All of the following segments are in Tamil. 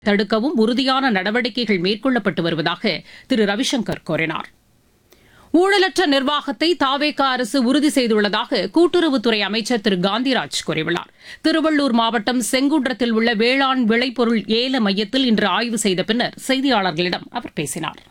தடுக்கவும் உறுதியான நடவடிக்கைகள் மேற்கொள்ளப்பட்டு வருவதாக திரு ரவிசங்கர் கூறினார் ஊழலற்ற நிர்வாகத்தை தாவேகா அரசு உறுதி செய்துள்ளதாக கூட்டுறவுத்துறை அமைச்சர் திரு காந்திராஜ் கூறியுள்ளார் திருவள்ளூர் மாவட்டம் செங்குன்றத்தில் உள்ள வேளாண் விளைபொருள் ஏல மையத்தில் இன்று ஆய்வு செய்த பின்னர் செய்தியாளர்களிடம் அவர் பேசினார்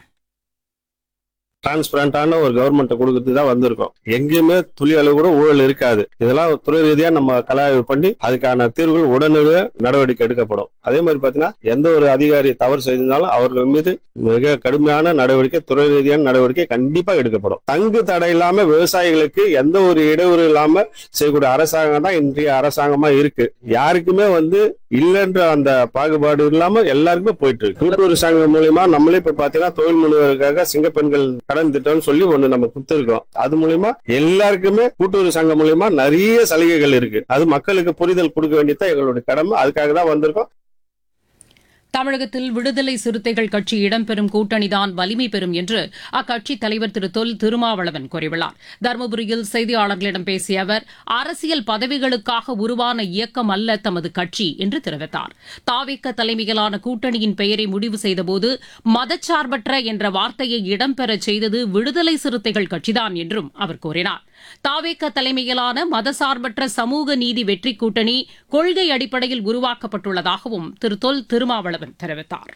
டிரான்ஸ்பரண்டான ஒரு கவர்மெண்ட் கொடுக்கறது தான் வந்திருக்கோம் எங்கேயுமே துளி அளவு கூட ஊழல் இருக்காது இதெல்லாம் துறை ரீதியா நம்ம கலாய்வு பண்ணி அதுக்கான தீர்வுகள் உடனடியாக நடவடிக்கை எடுக்கப்படும் அதே மாதிரி பாத்தீங்கன்னா எந்த ஒரு அதிகாரி தவறு செய்திருந்தாலும் அவர்கள் மீது மிக கடுமையான நடவடிக்கை துறை ரீதியான நடவடிக்கை கண்டிப்பா எடுக்கப்படும் தங்கு தடை இல்லாம விவசாயிகளுக்கு எந்த ஒரு இடையூறு இல்லாம செய்யக்கூடிய அரசாங்கம் தான் இன்றைய அரசாங்கமா இருக்கு யாருக்குமே வந்து இல்லைன்ற அந்த பாகுபாடு இல்லாம எல்லாருக்குமே போயிட்டு இருக்கு கூட்டுறவு சங்கம் மூலியமா நம்மளே இப்ப பாத்தீங்கன்னா தொழில் முனைவருக்காக சிங்கப்பெண்கள் கடன் திட்டம்னு சொல்லி ஒண்ணு நம்ம கொடுத்துருக்கோம் அது மூலியமா எல்லாருக்குமே கூட்டுறவு சங்கம் மூலியமா நிறைய சலுகைகள் இருக்கு அது மக்களுக்கு புரிதல் கொடுக்க வேண்டியது எங்களுடைய கடமை அதுக்காக தான் வந்திருக்கோம் தமிழகத்தில் விடுதலை சிறுத்தைகள் கட்சி இடம்பெறும் கூட்டணிதான் வலிமை பெறும் என்று அக்கட்சித் தலைவர் திரு தொல் திருமாவளவன் கூறியுள்ளார் தருமபுரியில் செய்தியாளர்களிடம் பேசிய அவர் அரசியல் பதவிகளுக்காக உருவான இயக்கம் அல்ல தமது கட்சி என்று தெரிவித்தார் தாவிக்க தலைமையிலான கூட்டணியின் பெயரை முடிவு செய்தபோது மதச்சார்பற்ற என்ற வார்த்தையை இடம்பெறச் செய்தது விடுதலை சிறுத்தைகள் கட்சிதான் என்றும் அவர் கூறினார் தாவேக்க தலைமையிலான மதசார்பற்ற சமூக நீதி வெற்றி கூட்டணி கொள்கை அடிப்படையில் உருவாக்கப்பட்டுள்ளதாகவும் திரு தொல் திருமாவளவன் தெரிவித்தார்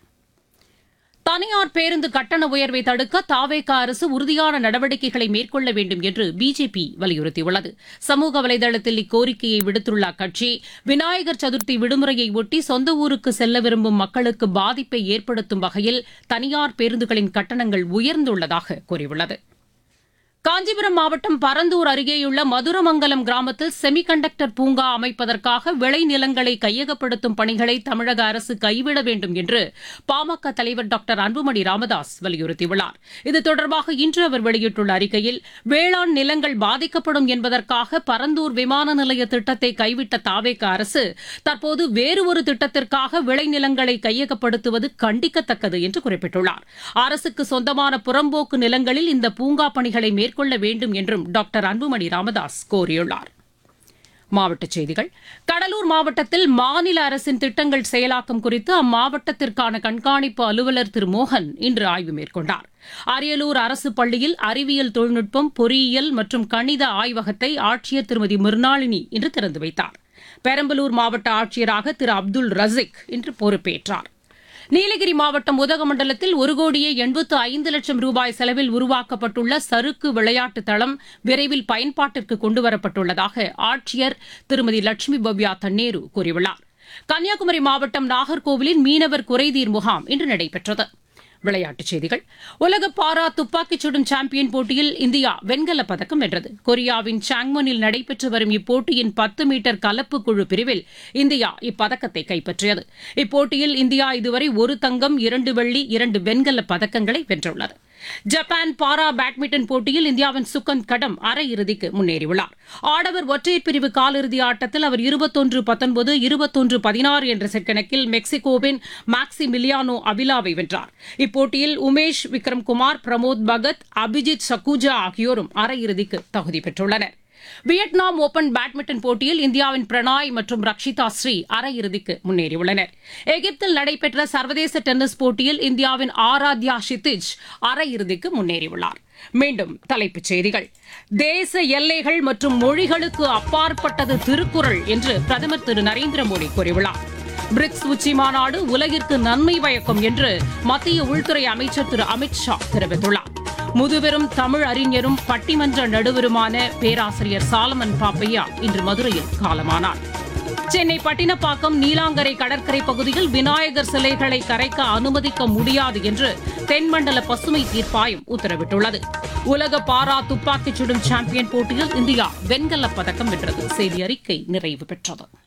தனியார் பேருந்து கட்டண உயர்வை தடுக்க தாவேக அரசு உறுதியான நடவடிக்கைகளை மேற்கொள்ள வேண்டும் என்று பிஜேபி வலியுறுத்தியுள்ளது சமூக வலைதளத்தில் இக்கோரிக்கையை விடுத்துள்ள அக்கட்சி விநாயகர் சதுர்த்தி விடுமுறையை ஒட்டி சொந்த ஊருக்கு செல்ல விரும்பும் மக்களுக்கு பாதிப்பை ஏற்படுத்தும் வகையில் தனியார் பேருந்துகளின் கட்டணங்கள் உயர்ந்துள்ளதாக கூறியுள்ளது காஞ்சிபுரம் மாவட்டம் பரந்தூர் அருகேயுள்ள மதுரமங்கலம் கிராமத்தில் செமிகண்டக்டர் பூங்கா அமைப்பதற்காக விளைநிலங்களை கையகப்படுத்தும் பணிகளை தமிழக அரசு கைவிட வேண்டும் என்று பாமக தலைவர் டாக்டர் அன்புமணி ராமதாஸ் வலியுறுத்தியுள்ளார் இது தொடர்பாக இன்று அவர் வெளியிட்டுள்ள அறிக்கையில் வேளாண் நிலங்கள் பாதிக்கப்படும் என்பதற்காக பரந்தூர் விமான நிலைய திட்டத்தை கைவிட்ட தாவேக அரசு தற்போது வேறு ஒரு திட்டத்திற்காக விளைநிலங்களை கையகப்படுத்துவது கண்டிக்கத்தக்கது என்று குறிப்பிட்டுள்ளார் அரசுக்கு சொந்தமான புறம்போக்கு நிலங்களில் இந்த பூங்கா பணிகளை மேற்கொள்ள வேண்டும் என்றும் டாக்டர் அன்புமணி ராமதாஸ் கோரியுள்ளார் மாவட்டச் செய்திகள் கடலூர் மாவட்டத்தில் மாநில அரசின் திட்டங்கள் செயலாக்கம் குறித்து அம்மாவட்டத்திற்கான கண்காணிப்பு அலுவலர் திரு மோகன் இன்று ஆய்வு மேற்கொண்டார் அரியலூர் அரசு பள்ளியில் அறிவியல் தொழில்நுட்பம் பொறியியல் மற்றும் கணித ஆய்வகத்தை ஆட்சியர் திருமதி மிர்னாளினி இன்று திறந்து வைத்தார் பெரம்பலூர் மாவட்ட ஆட்சியராக திரு அப்துல் ரசிக் இன்று பொறுப்பேற்றார் நீலகிரி மாவட்டம் உதகமண்டலத்தில் ஒரு கோடியே எண்பத்து ஐந்து லட்சம் ரூபாய் செலவில் உருவாக்கப்பட்டுள்ள சறுக்கு விளையாட்டு தளம் விரைவில் பயன்பாட்டிற்கு கொண்டுவரப்பட்டுள்ளதாக ஆட்சியர் திருமதி லட்சுமி பவ்யா தன்னேரு கூறியுள்ளார் கன்னியாகுமரி மாவட்டம் நாகர்கோவிலின் மீனவர் குறைதீர் முகாம் இன்று நடைபெற்றது விளையாட்டுச் செய்திகள் உலக பாரா துப்பாக்கிச் சுடும் சாம்பியன் போட்டியில் இந்தியா வெண்கலப் பதக்கம் வென்றது கொரியாவின் சாங்மனில் நடைபெற்று வரும் இப்போட்டியின் பத்து மீட்டர் கலப்பு குழு பிரிவில் இந்தியா இப்பதக்கத்தை கைப்பற்றியது இப்போட்டியில் இந்தியா இதுவரை ஒரு தங்கம் இரண்டு வெள்ளி இரண்டு வெண்கலப் பதக்கங்களை வென்றுள்ளது ஜப்பான் பாரா பேட்மிண்டன் போட்டியில் இந்தியாவின் சுகந்த் கடம் அரையிறுதிக்கு முன்னேறியுள்ளார் ஆடவர் ஒற்றையர் பிரிவு காலிறுதி ஆட்டத்தில் அவர் இருபத்தொன்று பத்தொன்பது இருபத்தொன்று பதினாறு என்ற செட் கணக்கில் மெக்சிகோவின் மேக்சி மிலியானோ அபிலாவை வென்றார் இப்போட்டியில் உமேஷ் விக்ரம் குமார் பிரமோத் பகத் அபிஜித் சக்குஜா ஆகியோரும் அரையிறுதிக்கு தகுதி பெற்றுள்ளனர் வியட்நாம் ஓபன் பேட்மிண்டன் போட்டியில் இந்தியாவின் பிரணாய் மற்றும் ரக்ஷிதா ஸ்ரீ அரையிறுதிக்கு முன்னேறியுள்ளனர் எகிப்தில் நடைபெற்ற சர்வதேச டென்னிஸ் போட்டியில் இந்தியாவின் ஆராத்யா ஷித்திஜ் அரையிறுதிக்கு முன்னேறியுள்ளார் மீண்டும் தலைப்புச் செய்திகள் தேச எல்லைகள் மற்றும் மொழிகளுக்கு அப்பாற்பட்டது திருக்குறள் என்று பிரதமர் திரு நரேந்திர மோடி கூறியுள்ளார் பிரிக்ஸ் உச்சி மாநாடு உலகிற்கு நன்மை பயக்கும் என்று மத்திய உள்துறை அமைச்சர் திரு அமித் ஷா தெரிவித்துள்ளார் முதுபெரும் தமிழ் அறிஞரும் பட்டிமன்ற நடுவருமான பேராசிரியர் சாலமன் பாப்பையா இன்று மதுரையில் காலமானார் சென்னை பட்டினப்பாக்கம் நீலாங்கரை கடற்கரை பகுதியில் விநாயகர் சிலைகளை கரைக்க அனுமதிக்க முடியாது என்று தென்மண்டல பசுமை தீர்ப்பாயம் உத்தரவிட்டுள்ளது உலக பாரா துப்பாக்கிச் சுடும் சாம்பியன் போட்டியில் இந்தியா வெண்கலப் பதக்கம் வென்றது செய்தி அறிக்கை நிறைவு பெற்றது